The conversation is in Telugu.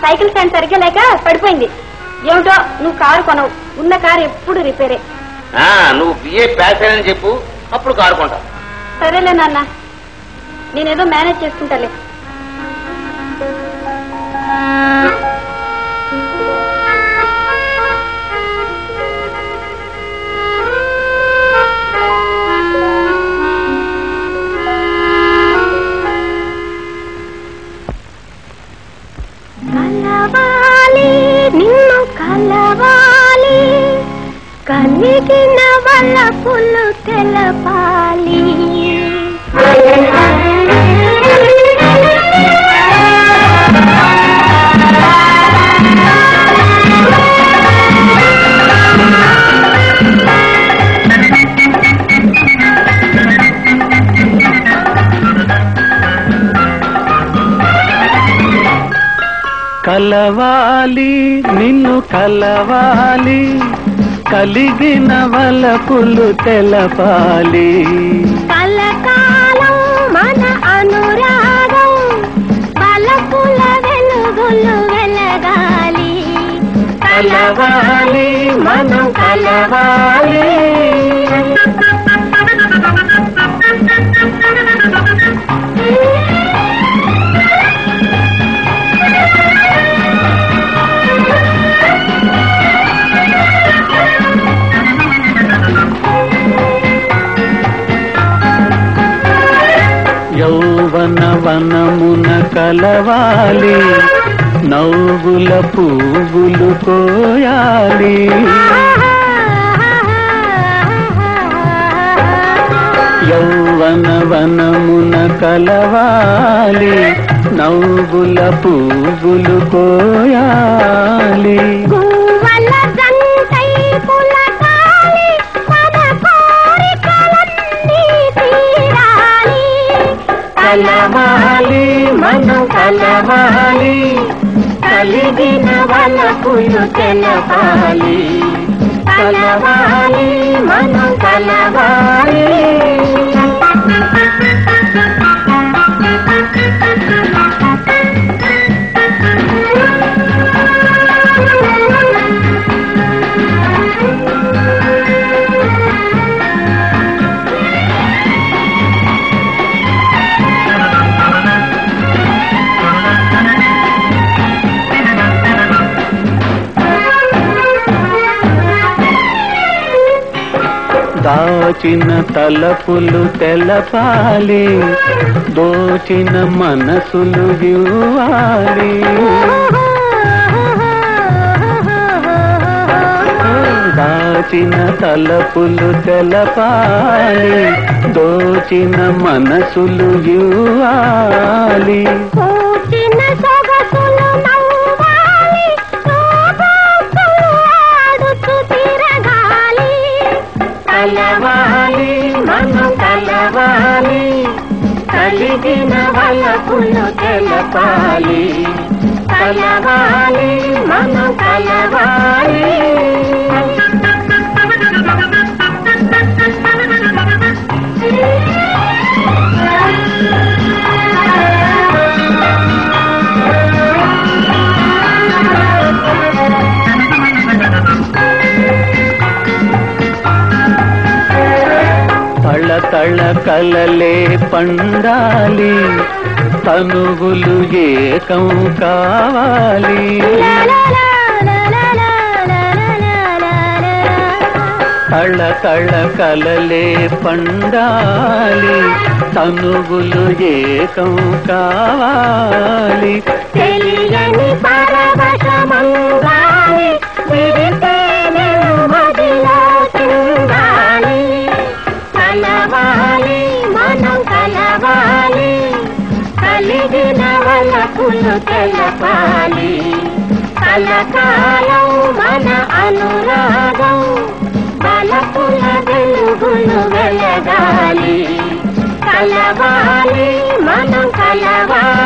సైకిల్ స్టాండ్ సరిగ్గా లేక పడిపోయింది ఏమిటో నువ్వు కారు కొనవు ఉన్న కారు ఎప్పుడు రిపేరే ఆ, నువ్వు బిఏ పాస్ అని చెప్పు అప్పుడు కారు కొంటా సరేలే నాన్న నేనేదో మేనేజ్ చేసుకుంటాలే కలవాలి నిన్ను కలవాలి కలిగిన వలపులు తెలపాలి కలవాలి నిన్ను కలవాలి కలిగిన వలపులు తెలపాలి కలకాలం మన అనురాగం వలపుల వెలుగులు వెలగాలి కలవాలి మనం కలవాలి యౌవన వనమున కలవాలి నవ్వుల పువ్వులు కోయాలి యౌవన వనమున కలవాలి నవ్వుల పువ్వులు కోయాలి గువ్వల జంటై పులకాలి మన కోరికలన్నీ తీరాలి కలవాలి మనం కలవాలి కలిగిన వలపులు తెలపాలి కలవాలి మనం కలవాలి దాచిన తలపులు తెలపాలి దోచిన మనసులు ఇవ్వాలి దాచిన తలపులు తెలపాలి దోచిన మనసులు ఇవ్వాలి కూచిన సొగసులు నవ్వాలి శోభాసులు ఆడుతూ తిరగాలి కలవాలి మనం కలవాలి కలిగిన వలపులు తెలపాలి కలవాలి మనం కలవాలి తళ తళ కలలే పండాలి తనువులు ఏకం కావాలి తళ తళ కలలే పండాలి తనువులు ఏకం కావాలి తెలియని పరవశమంగాలి విడితేనే మదిలో చిందాలి కలవాలి మనం కలవాలి కలిగిన వలపులు తెలపాలి కలకాలం మన అనురాగం బలపుల వెలుగులు వెలగాలి కలవాలి మనం కలవాలి